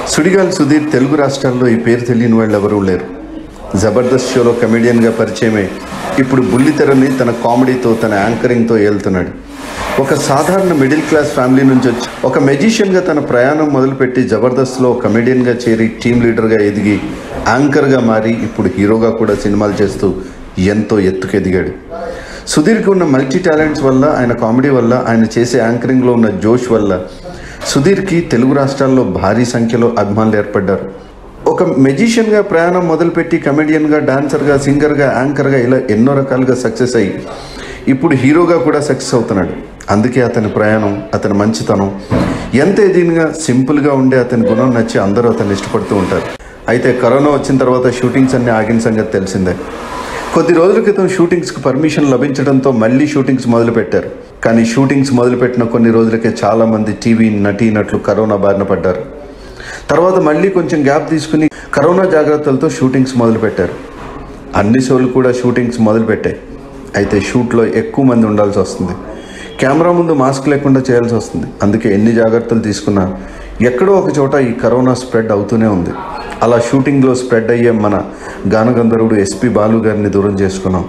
సుడిగాలి సుధీర్ తెలుగు రాష్ట్రాల్లో ఈ పేరు తెలియని వాళ్ళు ఎవరూ లేరు జబర్దస్త్ షోలో కమెడియన్గా పరిచయమై ఇప్పుడు బుల్లితెరని తన కామెడీతో తన యాంకరింగ్తో ఏలుతున్నాడు ఒక సాధారణ మిడిల్ క్లాస్ ఫ్యామిలీ నుంచి వచ్చి ఒక మెజిషియన్గా తన ప్రయాణం మొదలుపెట్టి జబర్దస్త్లో కమెడియన్గా చేరి టీం లీడర్గా ఎదిగి యాంకర్గా మారి ఇప్పుడు హీరోగా కూడా సినిమాలు చేస్తూ ఎంతో ఎత్తుకు ఎదిగాడు సుధీర్కి ఉన్న మల్టీ టాలెంట్స్ వల్ల ఆయన కామెడీ వల్ల ఆయన చేసే యాంకరింగ్లో ఉన్న జోష్ వల్ల సుధీర్కి తెలుగు రాష్ట్రాల్లో భారీ సంఖ్యలో అభిమానులు ఏర్పడ్డారు ఒక మెజిషియన్గా ప్రయాణం మొదలుపెట్టి కమెడియన్గా డాన్సర్గా సింగర్గా యాంకర్గా ఇలా ఎన్నో రకాలుగా సక్సెస్ అయ్యి ఇప్పుడు హీరోగా కూడా సక్సెస్ అవుతున్నాడు అందుకే అతని ప్రయాణం అతని మంచితనం ఎంత ఎదిగినగా సింపుల్గా ఉండే అతని గుణం నచ్చి అందరూ అతన్ని ఇష్టపడుతూ ఉంటారు అయితే కరోనా వచ్చిన తర్వాత షూటింగ్స్ అన్ని ఆగిన సంగతి తెలిసిందే కొద్ది రోజుల క్రితం షూటింగ్స్కి పర్మిషన్ లభించడంతో మళ్ళీ షూటింగ్స్ మొదలుపెట్టారు కానీ షూటింగ్స్ మొదలుపెట్టిన కొన్ని రోజులకే చాలామంది టీవీ నటీనట్లు కరోనా బారిన పడ్డారు తర్వాత మళ్ళీ కొంచెం గ్యాప్ తీసుకుని కరోనా జాగ్రత్తలతో షూటింగ్స్ మొదలుపెట్టారు అన్ని షోలు కూడా షూటింగ్స్ మొదలుపెట్టాయి అయితే షూట్లో ఎక్కువ మంది ఉండాల్సి వస్తుంది కెమెరా ముందు మాస్క్ లేకుండా చేయాల్సి వస్తుంది అందుకే ఎన్ని జాగ్రత్తలు తీసుకున్నా ఎక్కడో ఒక చోట ఈ కరోనా స్ప్రెడ్ అవుతూనే ఉంది అలా షూటింగ్లో స్ప్రెడ్ అయ్యే మన గానగంధర్వుడు ఎస్పి బాలు గారిని దూరం చేసుకున్నాం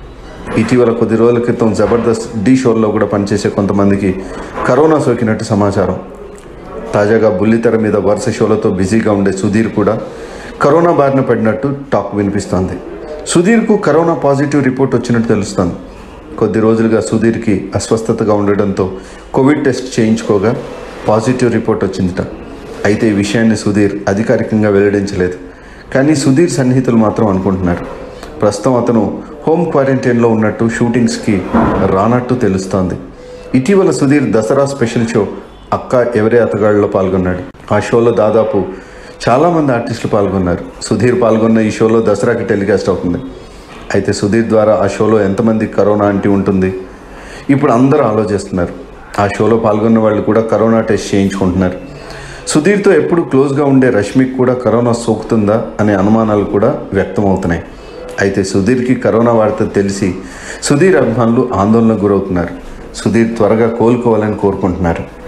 ఇటీవల కొద్ది రోజుల క్రితం జబర్దస్త్ డి షోల్లో కూడా పనిచేసే కొంతమందికి కరోనా సోకినట్టు సమాచారం తాజాగా బుల్లితెర మీద వరుస షోలతో బిజీగా ఉండే సుధీర్ కూడా కరోనా బారిన పడినట్టు టాక్ వినిపిస్తోంది సుధీర్కు కరోనా పాజిటివ్ రిపోర్ట్ వచ్చినట్టు తెలుస్తోంది కొద్ది రోజులుగా సుధీర్కి అస్వస్థతగా ఉండడంతో కోవిడ్ టెస్ట్ చేయించుకోగా పాజిటివ్ రిపోర్ట్ వచ్చిందట అయితే ఈ విషయాన్ని సుధీర్ అధికారికంగా వెల్లడించలేదు కానీ సుధీర్ సన్నిహితులు మాత్రం అనుకుంటున్నారు ప్రస్తుతం అతను హోమ్ క్వారంటైన్లో ఉన్నట్టు షూటింగ్స్కి రానట్టు తెలుస్తోంది ఇటీవల సుధీర్ దసరా స్పెషల్ షో అక్క ఎవరే అతగాళ్ళలో పాల్గొన్నాడు ఆ షోలో దాదాపు చాలామంది ఆర్టిస్టులు పాల్గొన్నారు సుధీర్ పాల్గొన్న ఈ షోలో దసరాకి టెలికాస్ట్ అవుతుంది అయితే సుధీర్ ద్వారా ఆ షోలో ఎంతమంది కరోనా అంటి ఉంటుంది ఇప్పుడు అందరూ ఆలోచిస్తున్నారు ఆ షోలో పాల్గొన్న వాళ్ళు కూడా కరోనా టెస్ట్ చేయించుకుంటున్నారు సుధీర్తో ఎప్పుడు క్లోజ్గా ఉండే రష్మికి కూడా కరోనా సోకుతుందా అనే అనుమానాలు కూడా వ్యక్తమవుతున్నాయి అయితే సుధీర్కి కరోనా వార్త తెలిసి సుధీర్ అభిమానులు ఆందోళనకు గురవుతున్నారు సుధీర్ త్వరగా కోలుకోవాలని కోరుకుంటున్నారు